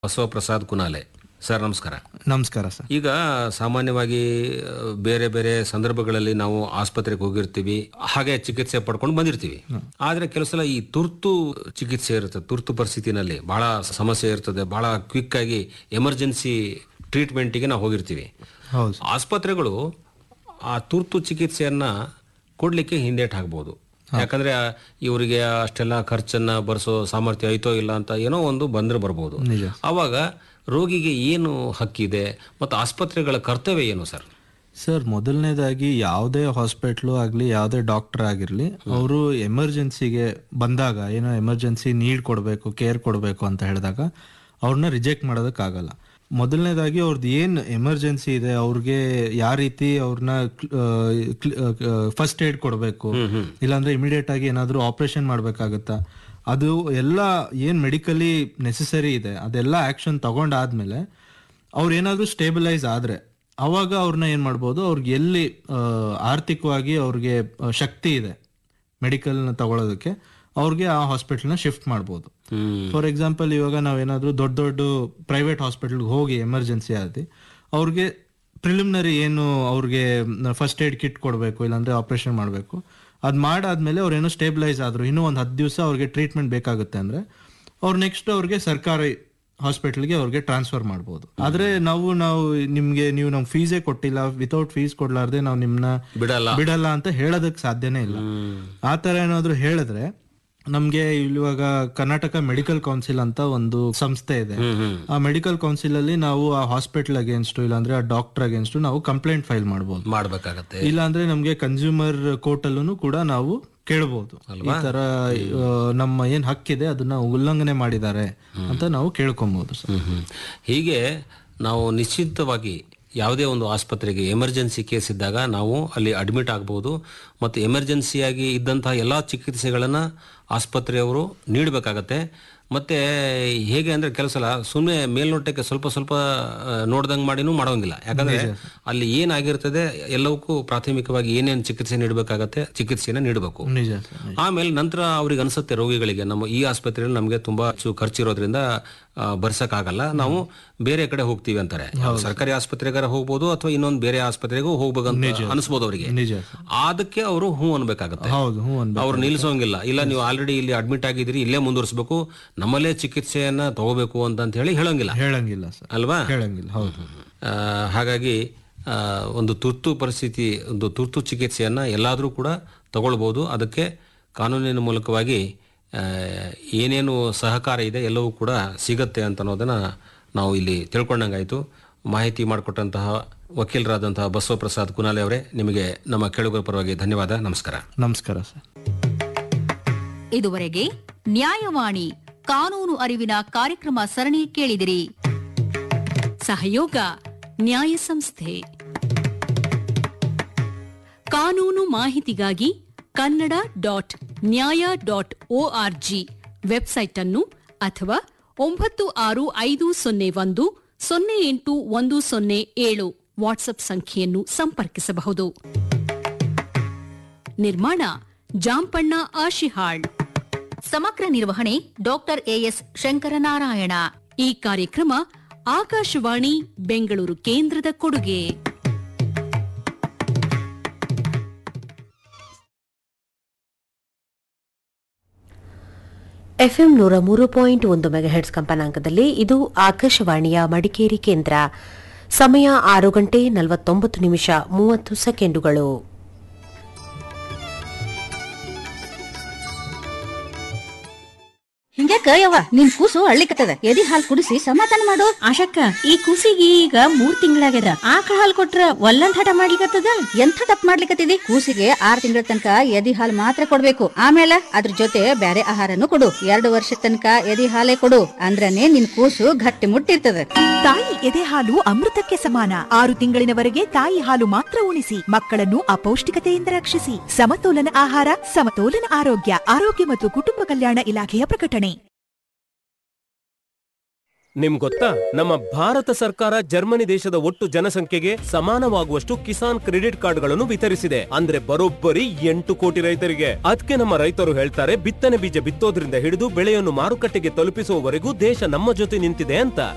Basavaprasad ಕುನಾಲೆ sir ನಮಸ್ಕಾರ ನಮಸ್ಕಾರ sir ಈಗ ಸಾಮಾನ್ಯವಾಗಿ ಆ, ಬೇರೆ ಬೇರೆ ಸಂದರ್ಭಗಳಲ್ಲಿ ನಾವು ಆಸ್ಪತ್ರೆಗೆ ಹೋಗಿರ್ತೀವಿ ಹಾಗೆ ಚಿಕಿತ್ಸೆ ಪಡ್ಕೊಂಡು ಬಂದಿರ್ತೀವಿ ಆದ್ರೆ ಕೆಲವು ಸಲ ಈ ತುರ್ತು ಚಿಕಿತ್ಸೆ ಇರುತ್ತೆ ತುರ್ತು ಪರಿಸ್ಥಿತಿನಲ್ಲಿ ಬಹಳ ಸಮಸ್ಯೆ ಇರ್ತದೆ ಬಹಳ ಕ್ವಿಕ್ ಆಗಿ ಎಮರ್ಜೆನ್ಸಿ ಟ್ರೀಟ್ಮೆಂಟಿಗೆ ನಾವು ಹೋಗಿರ್ತೀವಿ ಹೌದು ಸರ್. ಆಸ್ಪತ್ರೆಗಳು ಆ ತುರ್ತು ಚಿಕಿತ್ಸೆಯನ್ನ ಕೊಡ್ಲಿಕ್ಕೆ ಹಿಂದೇಟ್ ಹಾಕ್ಬೋದು ಯಾಕಂದ್ರೆ ಆ, ಇವರಿಗೆ ಅಷ್ಟೆಲ್ಲ ಖರ್ಚನ್ನ ಭರಿಸೋ ಸಾಮರ್ಥ್ಯ ಐತೋ ಇಲ್ಲ ಅಂತ ಏನೋ ಒಂದು ಬಂದ್ರೆ ಬರ್ಬೋದು ನಿಜ. ಅವಾಗ ರೋಗಿಗೆ ಏನು ಹಕ್ಕಿದೆ ಮತ್ತು ಆಸ್ಪತ್ರೆಗಳ ಕರ್ತವ್ಯ ಏನು ಸರ್ ಸರ್ ಮೊದಲನೇದಾಗಿ ಯಾವುದೇ ಹಾಸ್ಪಿಟ್ಲು ಆಗಲಿ ಯಾವುದೇ ಡಾಕ್ಟರ್ ಆಗಿರಲಿ ಅವರು ಎಮರ್ಜೆನ್ಸಿಗೆ ಬಂದಾಗ ಏನೋ ಎಮರ್ಜೆನ್ಸಿ ನೀಡ್ ಕೊಡಬೇಕು ಕೇರ್ ಕೊಡಬೇಕು ಅಂತ ಹೇಳಿದಾಗ ಅವ್ರನ್ನ ರಿಜೆಕ್ಟ್ ಮಾಡೋದಕ್ಕಾಗಲ್ಲ ಮೊದಲನೇದಾಗಿ ಅವ್ರದ್ದು ಏನು ಎಮರ್ಜೆನ್ಸಿ ಇದೆ ಅವ್ರಿಗೆ ಯಾವ ರೀತಿ ಅವ್ರನ್ನ ಫಸ್ಟ್ ಏಡ್ ಕೊಡಬೇಕು ಇಲ್ಲಾಂದ್ರೆ ಇಮಿಡಿಯೇಟ್ ಆಗಿ ಏನಾದರೂ ಆಪರೇಷನ್ ಮಾಡಬೇಕಾಗತ್ತಾ ಅದು ಎಲ್ಲ ಏನು ಮೆಡಿಕಲಿ ನೆಸೆಸರಿ ಇದೆ ಅದೆಲ್ಲ ಆಕ್ಷನ್ ತಗೊಂಡಾದ್ಮೇಲೆ ಅವ್ರು ಏನಾದರೂ ಸ್ಟೇಬಿಲೈಸ್ ಆದ್ರೆ ಅವಾಗ ಅವ್ರನ್ನ ಏನ್ ಮಾಡ್ಬೋದು ಅವ್ರಿಗೆ ಎಲ್ಲಿ ಆ, ಆರ್ಥಿಕವಾಗಿ ಅವ್ರಿಗೆ ಆ, ಶಕ್ತಿ ಇದೆ ಮೆಡಿಕಲ್ನ ತಗೊಳ್ಳೋದಕ್ಕೆ ಅವ್ರಿಗೆ ಆ ಹಾಸ್ಪಿಟಲ್ನ ಶಿಫ್ಟ್ ಮಾಡ್ಬೋದು ಫಾರ್ ಎಕ್ಸಾಂಪಲ್ ಇವಾಗ ನಾವೇನಾದ್ರೂ ದೊಡ್ಡ ದೊಡ್ಡ ಪ್ರೈವೇಟ್ ಹಾಸ್ಪಿಟಲ್ಗೆ ಹೋಗಿ ಎಮರ್ಜೆನ್ಸಿ ಆದಿ ಅವ್ರಿಗೆ ಪ್ರಿಲಿಮಿನರಿ ಏನು ಅವ್ರಿಗೆ ಫಸ್ಟ್ ಏಡ್ ಕಿಟ್ ಕೊಡಬೇಕು ಇಲ್ಲಾಂದ್ರೆ ಆಪರೇಷನ್ ಮಾಡಬೇಕು ಅದು ಮಾಡಾದ್ಮೇಲೆ ಅವ್ರು ಏನೋ ಸ್ಟೇಬಿಲೈಸ್ ಆದ್ರು ಇನ್ನೂ ಒಂದು ಹತ್ತು ದಿವಸ ಅವ್ರಿಗೆ ಟ್ರೀಟ್ಮೆಂಟ್ ಬೇಕಾಗುತ್ತೆ ಅಂದ್ರೆ ಅವ್ರು ನೆಕ್ಸ್ಟ್ ಅವ್ರಿಗೆ ಸರ್ಕಾರಿ ಹಾಸ್ಪಿಟಲ್ಗೆ ಅವ್ರಿಗೆ ಟ್ರಾನ್ಸ್ಫರ್ ಮಾಡ್ಬೋದು ಆದ್ರೆ ನಾವು ನಾವು ನಿಮ್ಗೆ ನೀವು ನಮ್ ಫೀಸೇ ಕೊಟ್ಟಿಲ್ಲ ವಿತೌಟ್ ಫೀಸ್ ಕೊಡ್ಲಾರ್ದೆ ನಾವು ನಿಮ್ನ ಬಿಡಲ್ಲ ಬಿಡಲ್ಲ ಅಂತ ಹೇಳೋದಕ್ ಸಾಧ್ಯನೇ ಇಲ್ಲ ಆ ತರ ಏನಾದ್ರು ಹೇಳಿದ್ರೆ ನಮ್ಗೆ ಇವಾಗ ಕರ್ನಾಟಕ ಮೆಡಿಕಲ್ ಕೌನ್ಸಿಲ್ ಅಂತ ಒಂದು ಸಂಸ್ಥೆ ಇದೆ ಆ ಮೆಡಿಕಲ್ ಕೌನ್ಸಿಲ್ ಅಲ್ಲಿ ನಾವು ಆ ಹಾಸ್ಪಿಟಲ್ ಅಗೇನ್ಸ್ಟ್ ಇಲ್ಲಾಂದ್ರೆ ಆ ಡಾಕ್ಟರ್ ಅಗೇನ್ಸ್ಟ್ ನಾವು ಕಂಪ್ಲೇಂಟ್ ಫೈಲ್ ಮಾಡ್ಬೋದು ಮಾಡ್ಬೇಕಾಗತ್ತೆ ಇಲ್ಲಾಂದ್ರೆ ನಮ್ಗೆ ಕನ್ಸ್ಯೂಮರ್ ಕೋರ್ಟ್ ಅಲ್ಲೂ ಕೂಡ ನಾವು ಕೇಳಬಹುದು ಈ ತರ ಆ, ನಮ್ಮ ಏನ್ ಹಕ್ಕಿದೆ ಅದನ್ನ ಉಲ್ಲಂಘನೆ ಮಾಡಿದ್ದಾರೆ ಅಂತ ನಾವು ಕೇಳ್ಕೊಬಹುದು ಸರ್ ಹ್ಮ್, ಹ್ಮ್. ಹೀಗೆ ನಾವು ನಿಶ್ಚಿತವಾಗಿ ಯಾವುದೇ ಒಂದು ಆಸ್ಪತ್ರೆಗೆ ಎಮರ್ಜೆನ್ಸಿ ಕೇಸ್ ಇದ್ದಾಗ ನಾವು ಅಲ್ಲಿ ಅಡ್ಮಿಟ್ ಆಗಬಹುದು ಮತ್ತು ಎಮರ್ಜೆನ್ಸಿಯಾಗಿ ಇದ್ದಂತಹ ಎಲ್ಲ ಚಿಕಿತ್ಸೆಗಳನ್ನು ಆಸ್ಪತ್ರೆಯವರು ನೀಡಬೇಕಾಗತ್ತೆ ಮತ್ತೆ ಹೇಗೆ ಅಂದ್ರೆ ಕೆಲವು ಸಲ ಸುಮ್ಮನೆ ಮೇಲ್ನೋಟಕ್ಕೆ ಸ್ವಲ್ಪ ಸ್ವಲ್ಪ ನೋಡ್ದಂಗೆ ಮಾಡಿನೂ ಮಾಡೋಂಗಿಲ್ಲ ಯಾಕಂದ್ರೆ ಅಲ್ಲಿ ಏನಾಗಿರ್ತದೆ ಎಲ್ಲವಕ್ಕೂ ಪ್ರಾಥಮಿಕವಾಗಿ ಏನೇನು ಚಿಕಿತ್ಸೆ ನೀಡಬೇಕಾಗತ್ತೆ ಚಿಕಿತ್ಸೆನ ನೀಡಬೇಕು ನಿಜ ಸರ್ ಆಮೇಲೆ ನಂತರ ಅವ್ರಿಗೆ ಅನ್ಸುತ್ತೆ ರೋಗಿಗಳಿಗೆ ನಮ್ಮ ಈ ಆಸ್ಪತ್ರೆಯಲ್ಲಿ ನಮಗೆ ತುಂಬಾ ಹೆಚ್ಚು ಖರ್ಚಿರೋದ್ರಿಂದ ಆ, ಬರ್ಸಕ್ಕಾಗಲ್ಲ ನಾವು ಬೇರೆ ಕಡೆ ಹೋಗ್ತೀವಿ ಅಂತಾರೆ ಯಾವ ಸರ್ಕಾರಿ ಆಸ್ಪತ್ರೆಗಾರ ಹೋಗ್ಬೋದು ಅಥವಾ ಇನ್ನೊಂದು ಬೇರೆ ಆಸ್ಪತ್ರೆಗೂ ಹೋಗ್ಬೇಕಂತ ಅನಿಸ್ಬೋದು ಅವರಿಗೆ ನಿಜ ಸರ್ ಅದಕ್ಕೆ ಅವರು ಹ್ಞೂ ಅನ್ಬೇಕಾಗತ್ತೆ ಹೌದು ಹ್ಞೂ ಅನ್ಬೇಕು ಅವ್ರು ನಿಲ್ಸೋಂಗಿಲ್ಲ ಇಲ್ಲ ನೀವು ಆಲ್ರೆಡಿ ಇಲ್ಲಿ ಅಡ್ಮಿಟ್ ಆಗಿದ್ದೀರಿ ಇಲ್ಲೇ ಮುಂದುವರಿಸಬೇಕು ನಮ್ಮಲ್ಲೇ ಚಿಕಿತ್ಸೆಯನ್ನ ತಗೋಬೇಕು ಅಂತ ಹೇಳಿ ಹೇಳೋಂಗಿಲ್ಲ ಹೇಳಂಗಿಲ್ಲ ಸರ್ ಅಲ್ವಾ ಹೇಳಂಗಿಲ್ಲ ಹೌದು ಆ, ಹಾಗಾಗಿ ಆ, ಒಂದು ತುರ್ತು ಪರಿಸ್ಥಿತಿ ಒಂದು ತುರ್ತು ಚಿಕಿತ್ಸೆಯನ್ನು ಎಲ್ಲಾದರೂ ಕೂಡ ತಗೊಳ್ಬೋದು ಅದಕ್ಕೆ ಕಾನೂನಿನ ಮೂಲಕವಾಗಿ ಆ, ಏನೇನು ಸಹಕಾರ ಇದೆ ಎಲ್ಲವೂ ಕೂಡ ಸಿಗತ್ತೆ ಅಂತ ಅನ್ನೋದನ್ನು ನಾವು ಇಲ್ಲಿ ತಿಳ್ಕೊಂಡಂಗಾಯಿತು ಮಾಹಿತಿ ಮಾಡಿಕೊಟ್ಟಂತಹ ವಕೀಲರಾದಂತಹ ಬಸವಪ್ರಸಾದ್ ಕುನಾಲೆ ಅವರೇ ನಿಮಗೆ ನಮ್ಮ ಕೇಳುಗರ ಪರವಾಗಿ ಧನ್ಯವಾದ ನಮಸ್ಕಾರ ನಮಸ್ಕಾರ ಸರ್ ಇದುವರೆಗೆ ನ್ಯಾಯವಾಣಿ ಕಾನೂನು ಅರಿವಿನ ಕಾರ್ಯಕ್ರಮ ಸರಣಿ ಕೇಳಿದಿರಿ ಸಹಯೋಗ ನ್ಯಾಯ ಸಂಸ್ಥೆ ಕಾನೂನು ಮಾಹಿತಿಗಾಗಿ Kannada dot Nyaaya dot O R G website ಅನ್ನು ಅಥವಾ ಒಂಬತ್ತು ಆರು ಐದು ಸೊನ್ನೆ ಒಂದು ಸೊನ್ನೆ ಎಂಟು ಒಂದು ಸೊನ್ನೆ ಏಳು ವಾಟ್ಸ್ಆಪ್ ಸಂಖ್ಯೆಯನ್ನು ಸಂಪರ್ಕಿಸಬಹುದು ನಿರ್ಮಾಣ ಜಾಂಪಣ್ಣ ಆಶಿಹಾಳ್ ಸಮಗ್ರ ನಿರ್ವಹಣೆ ಡಾಕ್ಟರ್ ಎಎಸ್ ಶಂಕರನಾರಾಯಣ ಈ ಕಾರ್ಯಕ್ರಮ ಆಕಾಶವಾಣಿ ಬೆಂಗಳೂರು ಕೇಂದ್ರದ ಕೊಡುಗೆ ಎಫ್ಎಂ ನೂರ ಮೂರು ಪಾಯಿಂಟ್ ಒಂದು ಮೆಗಾಹೆಟ್ಸ್ ಕಂಪನಾಂಕದಲ್ಲಿ ಇದು ಆಕಾಶವಾಣಿಯ ಮಡಿಕೇರಿ ಕೇಂದ್ರ ಸಮಯ ಆರು ಗಂಟೆ ನಲವತ್ತೊಂಬತ್ತು ನಿಮಿಷ ಮೂವತ್ತು ಸೆಕೆಂಡುಗಳು ಹಿಂಗ್ಯಾಕ ಯವ್ವ ನಿನ್ ಕೂಸು ಅಳ್ಳಿಕತ್ತದ ಎದಿ ಹಾಲ್ ಕುಡಿಸಿ ಸಮಾಧಾನ ಮಾಡು ಆಶಕ್ಕ ಈ ಕೂಸಿಗೆ ಈಗ ಮೂರ್ ತಿಂಗಳಾಗ್ಯದ ಆಕಳ ಹಾಲ್ ಕೊಟ್ರ ಒಲ್ಲಂದ್ ಹಠ ಮಾಡ್ಲಿಕತ್ತದ ಎಂಥ ತಪ್ಪು ಮಾಡ್ಲಿಕತ್ತಿದಿ ಕೂಸಿಗೆ ಆರ್ ತಿಂಗಳ ತನಕ ಎದಿ ಹಾಲ್ ಮಾತ್ರ ಕೊಡ್ಬೇಕು ಆಮೇಲೆ ಅದ್ರ ಜೊತೆ ಬ್ಯಾರೆ ಆಹಾರನು ಕೊಡು ಎರಡು ವರ್ಷ ತನಕ ಎದಿ ಹಾಲೇ ಕೊಡು ಅಂದ್ರನೇ ನಿನ್ ಕೂಸು ಗಟ್ಟಿ ಮುಟ್ಟಿರ್ತದ ತಾಯಿ ಎದೆ ಹಾಲು ಅಮೃತಕ್ಕೆ ಸಮಾನ ಆರು ತಿಂಗಳಿನವರೆಗೆ ತಾಯಿ ಹಾಲು ಮಾತ್ರ ಉಣಿಸಿ ಮಕ್ಕಳನ್ನು ಅಪೌಷ್ಟಿಕತೆಯಿಂದ ರಕ್ಷಿಸಿ ಸಮತೋಲನ ಆಹಾರ ಸಮತೋಲನ ಆರೋಗ್ಯ ಆರೋಗ್ಯ ಮತ್ತು ಕುಟುಂಬ ಕಲ್ಯಾಣ ಇಲಾಖೆಯ ಪ್ರಕಟಣೆ ನಿಮ್ ಗೊತ್ತಾ ನಮ್ಮ ಭಾರತ ಸರ್ಕಾರ ಜರ್ಮನಿ ದೇಶದ ಒಟ್ಟು ಜನಸಂಖ್ಯೆಗೆ ಸಮಾನವಾಗುವಷ್ಟು ಕಿಸಾನ್ ಕ್ರೆಡಿಟ್ ಕಾರ್ಡ್ಗಳನ್ನು ವಿತರಿಸಿದೆ ಅಂದ್ರೆ ಬರೋಬ್ಬರಿ ಎಂಟು ಕೋಟಿ ರೈತರಿಗೆ ಅದಕ್ಕೆ ನಮ್ಮ ರೈತರು ಹೇಳ್ತಾರೆ ಬಿತ್ತನೆ ಬೀಜ ಬಿತ್ತೋದ್ರಿಂದ ಹಿಡಿದು ಬೆಳೆಯನ್ನು ಮಾರುಕಟ್ಟೆಗೆ ತಲುಪಿಸುವವರೆಗೂ ದೇಶ ನಮ್ಮ ಜೊತೆ ನಿಂತಿದೆ ಅಂತ